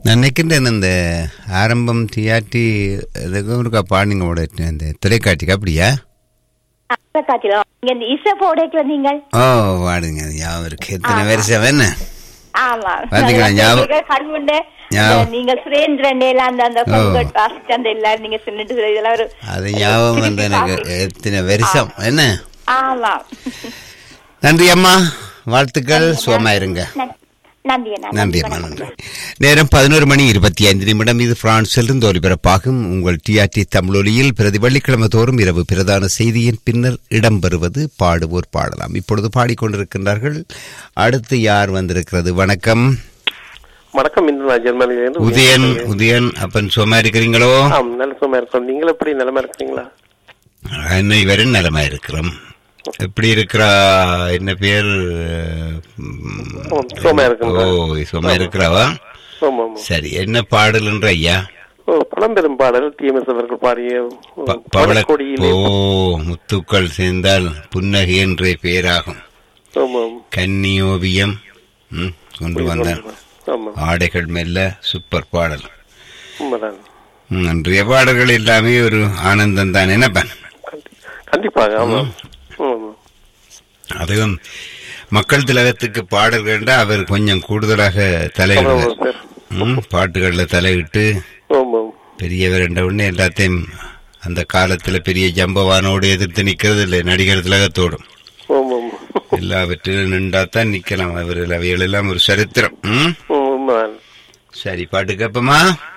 நான் நினைக்கின்றேன் இந்த ஆரம்பம் டிஆர்டி இதுக்கு ஒருக்கா பாடுங்க கூட இந்த தொலைக்காட்சிக்கு அப்படியா காட்சியில நீங்க இந்த இசை போடைக்குல நீங்கள் ஓ பாடுங்க ஞாபகம் இருக்கு எத்தனை வருஷம் என்ன ஆமா பாத்தீங்களா, ஞாபகம். நீங்க கண்முண்டே ஞாபகம். நீங்க சுரேந்திரன் எல்லாம் அந்த அந்த ஓ. பங்கட் வாசிச்சு அந்த எல்லாரும் நீங்க சொல்லிட்டு இதெல்லாம் ஒரு அது ஞாபகம் வந்து எனக்கு எத்தனை வருஷம் என்ன ஆமா நன்றி அம்மா வாழ்த்துக்கள் சுகமா இருங்க நன்- நன்றி அண்ணா. நன்றி அம்மா நன்றி நேரம் பதினோரு மணி இருபத்தி ஐந்து நிமிடம் இது பிரான்சிலிருந்து ஒலிபரப்பாகும் உங்கள் டிஆர்டி தமிழொலியில் பிரதி வெள்ளிக்கிழமை தோறும் இரவு பிரதான செய்தியின் பின்னர் இடம்பெறுவது பாடுவோர் பாடலாம் இப்பொழுது பாடிக்கொண்டிருக்கின்றார்கள் அடுத்து யார் வந்திருக்கிறது வணக்கம் வணக்கம் இன்று நான் ஜெர்மனியிலிருந்து உதயன் உதயன் அப்பன் சும்மா இருக்கிறீங்களோ ஆம் நல்ல சும்மா இருக்கோம் நீங்கள் எப்படி நிலைமை இருக்கிறீங்களா என்னை வரை நலமா இருக்கிறோம் எப்படி இருக்கிறா என்ன பேர் ஓ, சுகமா இருக்குங்களா? ஓ சும்மா இருக்கிறாவா ஆமா ஆமா சரி என்ன பாடல்ன்ற ஐயா ஓ பழம்பெரும் பாடல் டிஎம்எஸ் அவர்கள் பாடிய ஓ, ப- பவள பவளக்கொடியிலே ஓ முத்துக்கள் சேர்ந்தால் புன்னகை என்றே பேராகும் ஆமா ஆமா. கன்னி ஓவியம் ம், கொண்டு வந்தான் ஆமா ஆடைகள் மெல்ல சூப்பர் பாடல் உண்மைதான் ம், அன்றைய பாடல்கள் எல்லாமே ஒரு ஆனந்தம் தான் என்னப்பா கண்டி- கண்டிப்பாக ஆமா ஆமா அதுவும் மக்கள் திலகத்துக்கு பாடல்கள்டா அவர் கொஞ்சம் கூடுதலாக ஆமா தலையிடுவார் சார் ம், பாட்டுகள்ல தலையிட்டு ஆமா பெரியவர் என்ற உடனே எல்லாத்தையும் அந்த காலத்துல பெரிய ஜம்பவானோடு எதிர்த்து நிக்கிறது இல்லை நடிகர் திலகத்தோடும் ஆமா ஆமா எல்லாவற்றிலும் நின்றாத்தான் நிக்கலாம் அவர்கள் அவைகள் எல்லாம் ஒரு சரித்திரம் ம்? உண்மைதான் சரி பாட்டு கேப்பமா